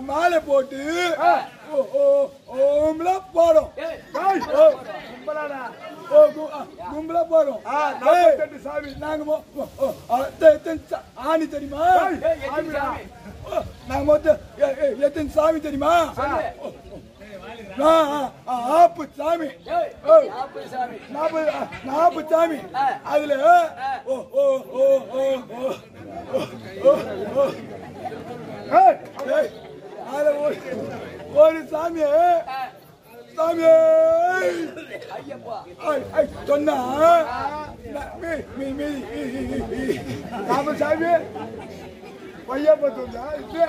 மாலை போட்டு ஓ ஓ ஓம்ல போறோம் ஏய், ஏய், ஓ கும்பலாடா. ஓ கு- ஆ, கும்பலா போறோம் ஆ, நாற்பத்தெட்டு சாமி. நாங்க மொ- ஓ, ஓ, ஆ, எத்த- எத்தனை சா- ஆணி தெரியுமா ஏய், ஏய், எத்தனை சாமி? ஓ, நாங்க மொத்தம் எ- எ- எத்தனை சாமி தெரியுமா சொல்லு. ஆ, ஆ, ஆ, ஆப்பு சாமி ஏய், ஓ. நாற்பது சாமி. நாற்பது ஆ, நாற்பது சாமி ஆ. அதுல ஓ ஓ ஓ ஓ ஓ ஓ, ஓ, ஓ. ஏய், ஏய், அதுல ஒரு- ஒரு சாமி ஆ, சாமி ஐயப்பா. ஐ, ஐ, சொன்னா நான் மீ- மீ- மீ- மீ- மீ- மீ- நாம சாமி பையன் பத்துண்டா இது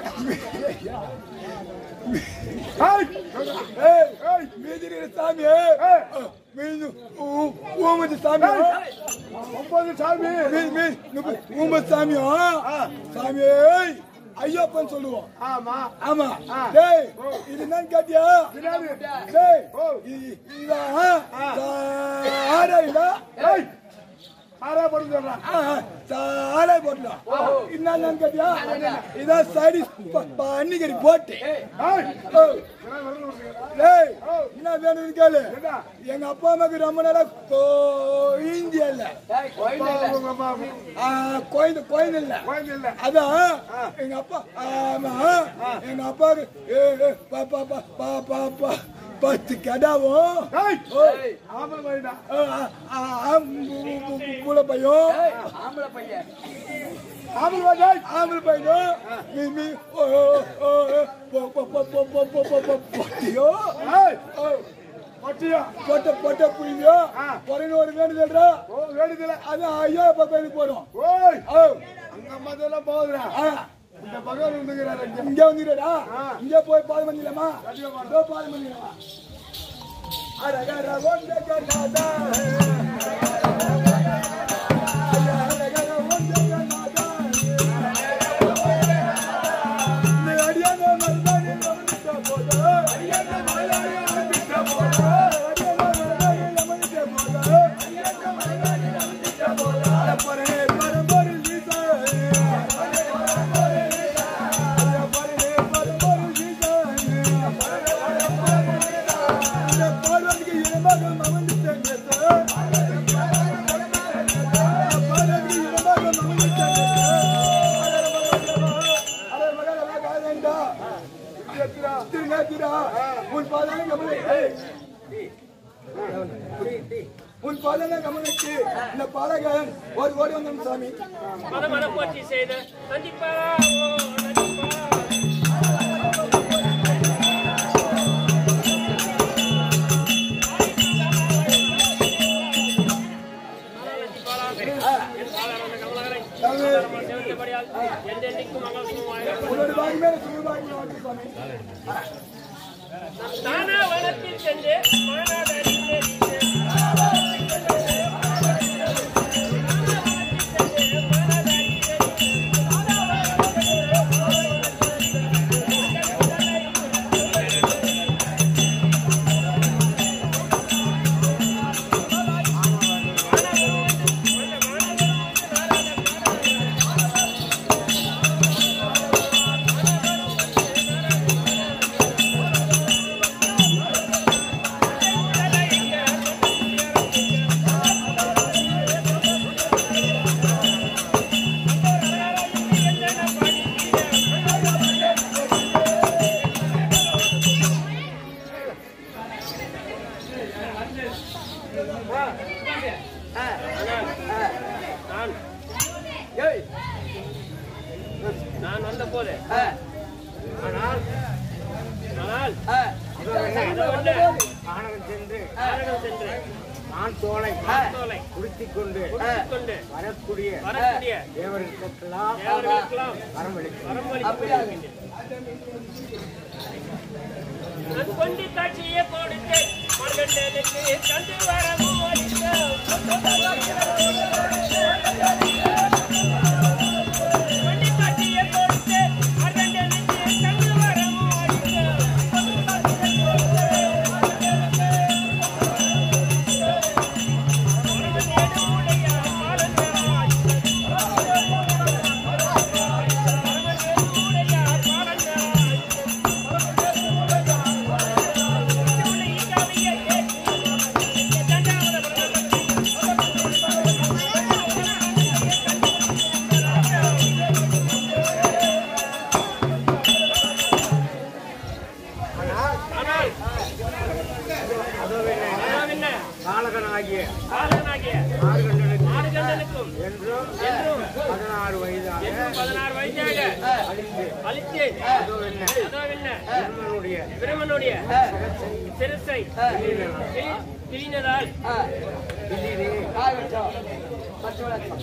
ஏய், ஏய், ஏய், மீதி இருக்கிற சாமி மீது ஊ- ஊமதி சாமி ஒன்பது சாமி மீ மீ முப்பது- ஊமதி சாமியோ சாமி ஏய், ஐயப்பன் சொல்லுவோம் ஆமா ஆமா டேய் இது என்னன்னு கேட்டியா பின்னாடி டேய் ஓ. இ- இதான் சாரை இல்ல ஏய் ஆறா படுத்து சொல்றான் ஆ, சாரை போட்டலாம் ஓஹோ. என்னன்னு கேட்டியா இதான் சைடி பன்னிக்கறி போட்டு ஏய், ஏய் ஓ, இதெல்லாம் விரல் விட்டுருக்கா? டேய் என்ன வேணும்னு கேளு என்ன? எங்க அப்பா அம்மாக்கு ரொம்ப நாளா கோயிந்தி இல்ல ஏய், கோயில் இல்ல. உங்க அம்மா ஆ, குழந்தை குழந்தை இல்ல குழந்தை இல்ல அதான் எங்க அப்பா ஆமா எங்க அப்பாவுக்கு ஏ, ஏ, பா, பா, பா, பா, பா, பா, பத்து கடாவும் ஏய் ஏய், ஆம்பளை பையனா பூல பையன் ஏய், ஆம்பளை பையன். ஆம்பளை பையன் ஆம்பளை பையனும் மீ மீ ஓ ஓ ஓ ஓ, பொ பொ பொ பொ பொ பொ பொ பொ பொட்டியோ ஏய் ஓ, பட்டியா பொட்ட பொட்ட புரியுதோ ஆ. பொறையில ஒரு வேண்டுதல்டா ஓ வேடுதல அது ஐயோ அப்பா கோயிலுக்கு போறோம் ஓய் ஓ அங்க மதெல்லாம் போகுதுடா ஆ இந்த பகவான் இருந்துக்கிறாரு இங்க இங்க வந்துடுடா ஆ. இங்க போய் பால் பண்ணிடலாமா இதோ பால் பண்ணிடலாமா அரகர ஒன்றை கண்ணாதா அரகர ஒன்றை கண்ணாதா நீ அடியான மருதாணி கவனித்த போது அடியான மருதாணி கவனித்த போது அடியான மருதாணி கவனித்த போது அடியான மருதாணி கவனித்த போது பரே பரம்பரை லீசா உன் பாதனை கவனிச்சு இந்த பாலகன் ஒரு கோடி வந்தான் சாமி மத மத போற்றி செய்த நந்திப்பாரா ஓ நந்திப்பாரா என்றென்றைக்கும் மங்களசுமாய் உன்னோட வாங்கி மேல சுமி வாங்கி வாங்கி சாமி தானா வனத்தில் சென்று மானாதரித்து நான் ஏய், நான் வந்த போது ஆ, ஆனால் ஆனால் ஆ, அதை கொண்டு கானகம் சென்று காரணம் சென்று நான் தோலை தோலை குடித்துக் கொண்டு கொண்டு வரக்கூடிய வரக்கூடிய தேவர்களுக்கெல்லாம் தேவர்களுக்கெல்லாம் வரமளிக்கும் வரமளித்து அப்படியாக. நான் கொண்டு காட்சியை கொடுத்து மகண்டனுக்கு தந்து வரவும் கொண்டு காட்சியை கொடுத்து மகண்டனுக்கு தந்து வரவும் பாலன் மார்கண்டனுக்கும் என்றும் என்றும் பதினாறு வயதாக என்றும் பதினாறு வயதாக அழித்து அதோ என்ன பெருமனுடைய பிரமனுடைய சிரசை கிழி- கிழிந்ததால் காய் வச்சோம் பச்சை வளர்ச்சோம்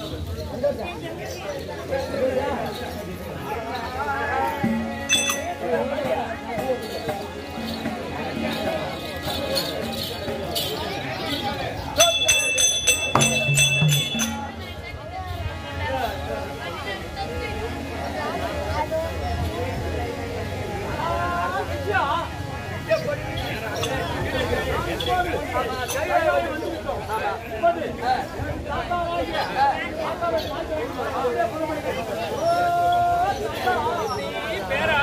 பேரா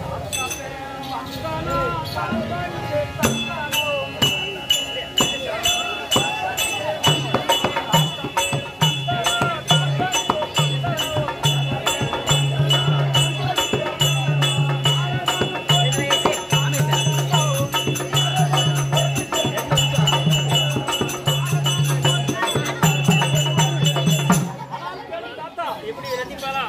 எப்படி ரத்திப்பாரா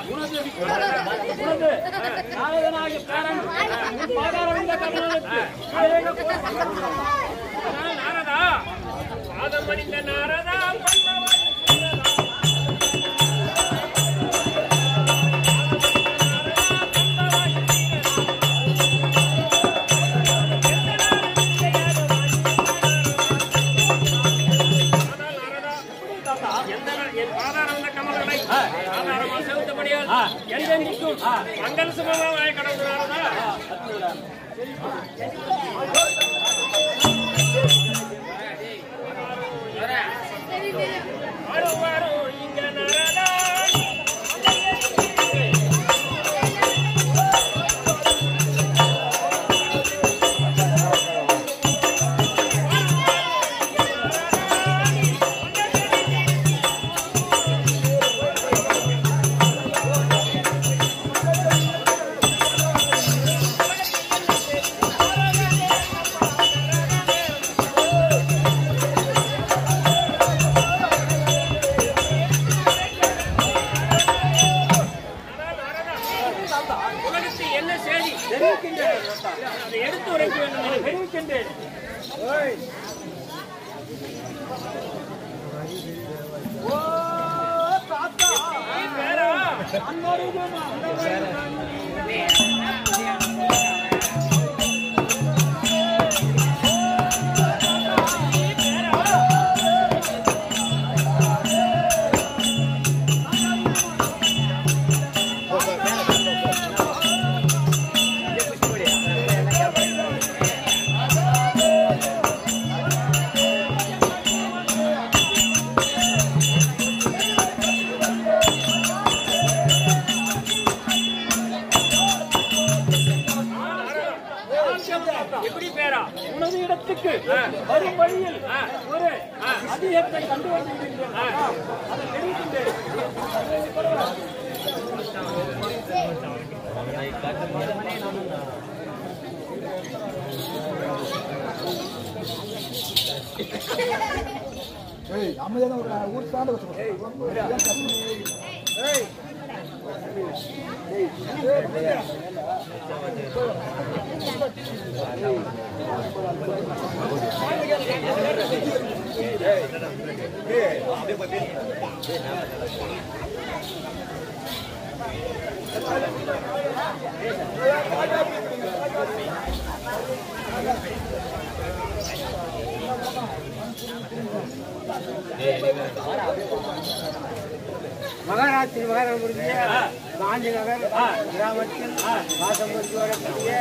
நாரதா பாதம் அணிந்த நாரதா பல்லவன் என் பாதாரம் வந்த கமலனை ஆதாரமாக செலுத்தபடியால் என்றென்றைக்கும் மங்கள சுபமாக கடவுள் நாரதா வரும் வரும் இங்க நாரதா உலகத்தில் என்ன செய்தி அதை எடுத்து உரைக்க வேண்டும் என தெரிவிக்கின்றேன் நீ பேரா? எப்படி பேரா உனது இடத்துக்கு வரும் வழியில் ஒரு அதிகத்தை கண்டு வந்திருக்கின்றேன் அதை தெரிவிக்கின்றேன் ஏய் அமைதியான ஒரு ஊர் சார்ந்த மகாராஷ்டிரி மகாராஷ்டிரம் முடிஞ்ச காந்தி நகர் கிராமத்தில் வாசம் புரிந்து வரக்கூடிய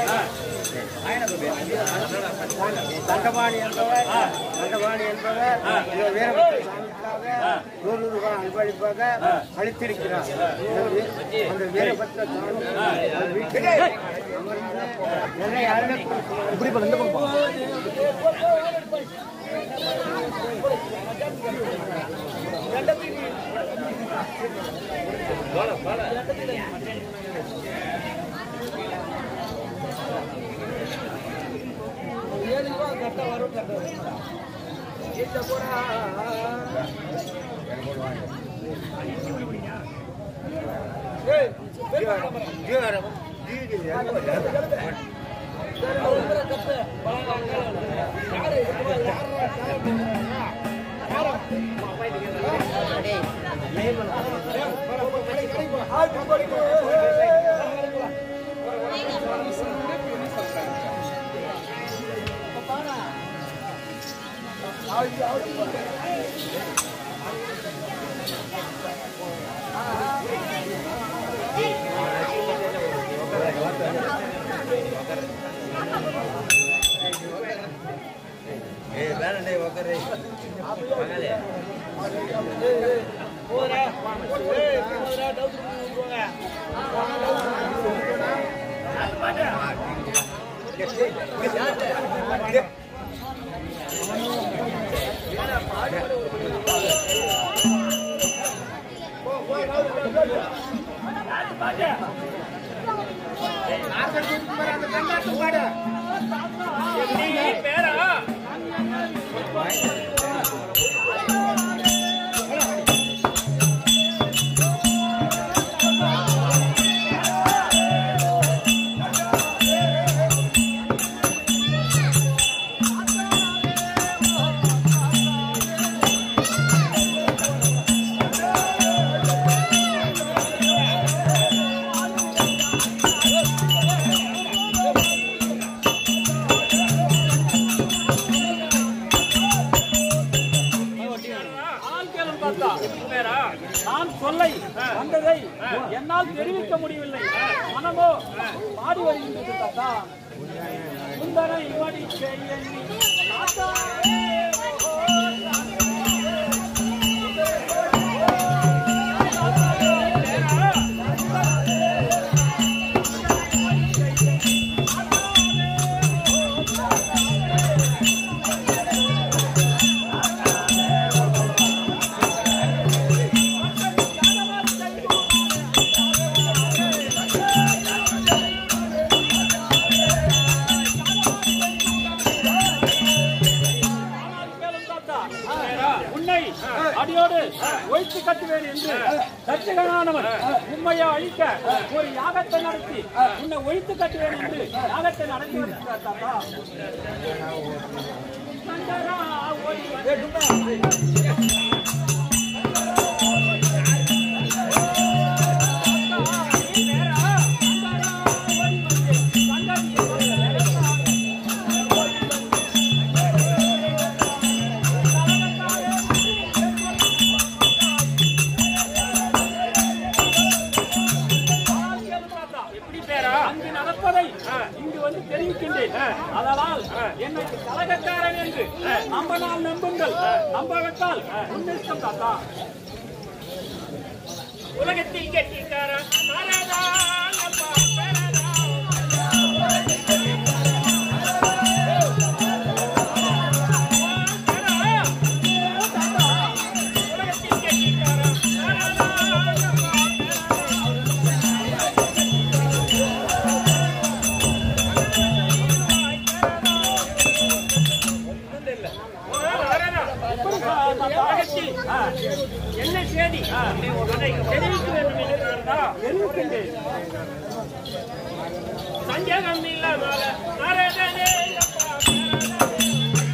தண்டபாணி என்பவர் தண்டபாணி என்பவர் இந்த வீரபத்ர சாமிக்காக நூறு ரூபாய் அன்பளிப்பாக அளித்திருக்கிறார் எனவே அந்த வீரபத்ர சாமி அவர் வீட்டில் அமர்ந்து என்னை அருளை கொடுக்கிறார். இந்த புறா எப்படி பேரா ஆள் கேளும் பார்த்தா எப்படி பேரா நான் சொல்லை வந்ததை என்னால் தெரிவிக்க முடியவில்லை மனமோ பாடி வருகின்றது தாத்தா சுந்தரை மடி செய்ய நீ தாத்தாவே, ஓ, கேளும் தாத்தா. உன்னை அடியோடு ஒழித்து கட்டுவேன் என்று தட்சகனானவன் உண்மையை அழிக்க ஒரு யாகத்தை நடத்தி உன்னை ஒழித்து கட்டுவேன் என்று யாகத்தை நடத்தி வருகிறார் தாத்தா சங்கரா, ஓடி வா. எப்படி பேரா அங்கு நடப்பதை இங்கு வந்து தெரிவிக்கின்றேன் அதனால் என்னை கலகக்காரன் என்று நம்பனால் நம்புங்கள் நம்பகத்தால் உன்னிஷ்டம் தாத்தா உலகத்தில் கெட்டிக்காரன் மரதா நம்பா பெறதா உலகத்தில் கெட்டிக்காரன் மரதா நம்பா பெறதா என்ன செய்தி அதை தெரிவிக்க வேண்டும் என்கிறார்களா தெரிவிக்கின்றேன் சஞ்சகம் இல்லாமல் நாரதனே அப்பா,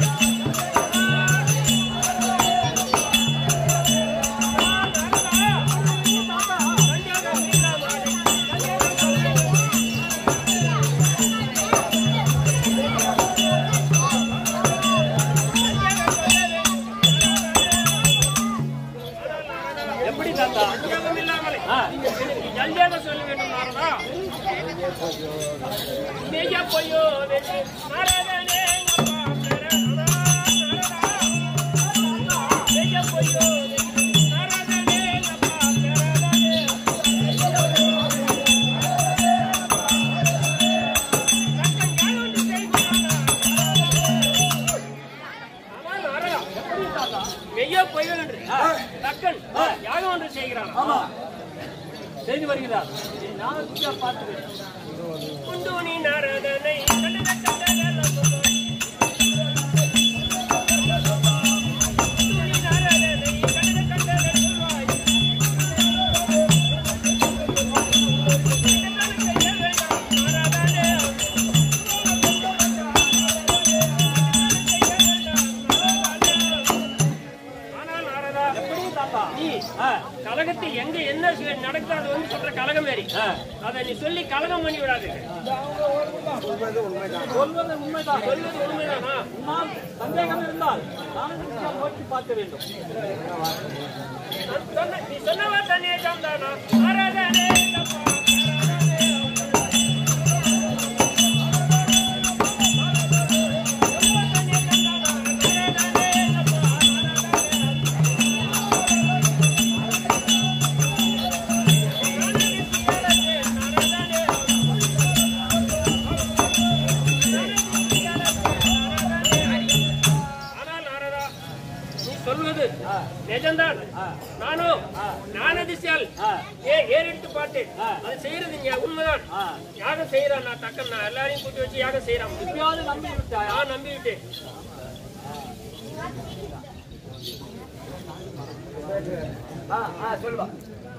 சஞ்சகம் இல்லாமல் எப்படி தாத்தா சஞ்சகம் இல்லாமலே ஜல்தியாக சொல்ல வேண்டும் நாரதா நிஜ பொய்யோ வெற்றி நாரதனே அப்பா பெறதா, நாரதா. நிஜ பொய்யோ வெற்றி நாரதனே அப்பா பெறதனே. தக்கன் யாழொன்று செய்கிறானா? அவன் நாரதா, எப்படி தாத்தா? மெய்யோ பொய்யோ என்று தக்கன் யாகம் ஒன்று செய்கிறான் ஆமா செய்து வருகிறார் நான் பார்த்துக்கிறேன் குண்டு நீ நாரதனை கண்டன கண்டன குண்டு நீ நாரதனை கண்டன கண்டன உலகத்தில் எங்க என்ன சு- நடக்குதோ அது வந்து சொல்ற கலகம் மாரி அதை நீ சொல்லி கலகம் பண்ணி விடாது சொல்வது உண்மைதான் சொல்வது உண்மைதானா உன்னால் சந்தேகம் இருந்தால் நானதிஷ்யா நோக்கி பார்க்க வேண்டும் நான் சொன்ன- நீ சொன்னவா தண்ணியை சார்ந்தானா ஆராதனே தப்பா, ஆனால் நாரதா நீ சொல்வது நிஜம்தான் நானும் நான் அதிசயால் ஏ ஏறிட்டு பார்த்தேன் அது செய்யறது இங்க உண்மைதான் யாகம் செய்யறான் நான் தக்கன் நான் எல்லாரையும் கூட்டி வச்சு யாகம் செய்யறான் இப்பயாவது நம்பி விட்டாயா நான் நம்பி விட்டேன் ஆ, ஆ, சொல்லுவா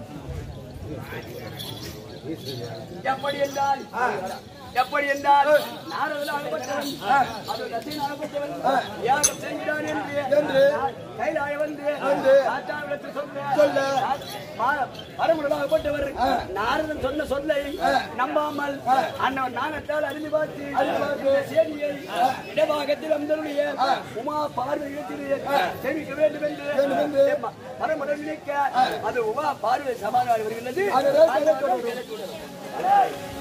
எப்படி என்றால் எப்படி என்றால் நாரதில் அனுபவத்தவன் அது ரசிகன் அனுபவத்தவன் யாகம் செய்கிறான் என்று என்று கைலாய வந்து வந்து ஆச்சாரத்தை சொல்ல சொல்ல பரமுடனாகப்பட்டவர் நாரதன் சொன்ன சொல்லை நம்பாமல் அண்ணன் நாணத்தால் அறிந்து பார்த்து இந்த செய்தியை இடபாகத்தில் அந்தருடைய உமா பார்வை இடத்திலே தெரிவிக்க வேண்டும் என்று பரமுடன் நினைக்க அது உமா பார்வை சமாதானம் வருகிறது அது ரேஸ்